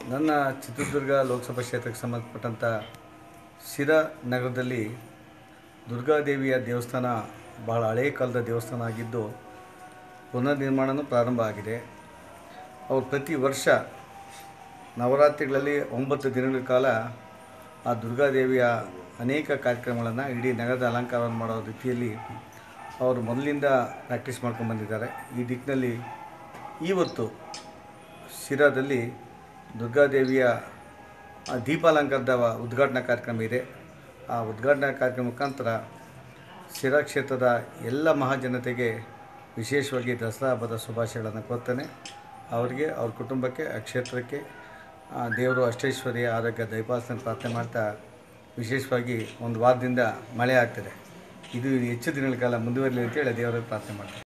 ನನ್ನ ಚಿತ್ರದುರ್ಗ ಲೋಕಸಭಾ ಕ್ಷೇತ್ರಕ್ಕೆ ಸಂಬಂಧಪಟ್ಟಂಥ ಶಿರಾ ನಗರದಲ್ಲಿ ದುರ್ಗಾದೇವಿಯ ದೇವಸ್ಥಾನ ಬಹಳ ಹಳೆಯ ಕಾಲದ ದೇವಸ್ಥಾನ ಆಗಿದ್ದು ಪುನರ್ ನಿರ್ಮಾಣವೂ ಪ್ರಾರಂಭ ಆಗಿದೆ ಅವರು ಪ್ರತಿ ವರ್ಷ ನವರಾತ್ರಿಗಳಲ್ಲಿ ಒಂಬತ್ತು ದಿನಗಳ ಕಾಲ ಆ ದುರ್ಗಾದೇವಿಯ ಅನೇಕ ಕಾರ್ಯಕ್ರಮಗಳನ್ನು ಇಡೀ ನಗರದ ಅಲಂಕಾರವನ್ನು ಮಾಡೋ ರೀತಿಯಲ್ಲಿ ಅವರು ಮೊದಲಿಂದ ಪ್ರಾಕ್ಟೀಸ್ ಮಾಡ್ಕೊಂಡು ಬಂದಿದ್ದಾರೆ ಈ ದಿಕ್ಕಿನಲ್ಲಿ ಇವತ್ತು ಶಿರಾದಲ್ಲಿ ದುರ್ಗಾದೇವಿಯ ಆ ದೀಪಾಲಂಕಾರದ ಉದ್ಘಾಟನಾ ಕಾರ್ಯಕ್ರಮ ಇದೆ ಆ ಉದ್ಘಾಟನಾ ಕಾರ್ಯಕ್ರಮ ಮುಖಾಂತರ ಶಿರಾ ಕ್ಷೇತ್ರದ ಎಲ್ಲ ಮಹಾಜನತೆಗೆ ವಿಶೇಷವಾಗಿ ದಸರಾ ಹಬ್ಬದ ಶುಭಾಶಯಗಳನ್ನು ಕೋರ್ತೇನೆ ಅವರಿಗೆ ಅವ್ರ ಕುಟುಂಬಕ್ಕೆ ಆ ಕ್ಷೇತ್ರಕ್ಕೆ ಆ ದೇವರು ಅಷ್ಟೈಶ್ವರ್ಯ ಆರೋಗ್ಯ ದಯಪಾಲಿಸಲು ಪ್ರಾರ್ಥನೆ ಮಾಡ್ತಾ ವಿಶೇಷವಾಗಿ ಒಂದು ವಾರದಿಂದ ಮಳೆ ಆಗ್ತದೆ ಇದು ಹೆಚ್ಚು ದಿನಗಳ ಕಾಲ ಮುಂದುವರಲಿ ಅಂತೇಳಿ ದೇವರಲ್ಲಿ ಪ್ರಾರ್ಥನೆ ಮಾಡ್ತೀನಿ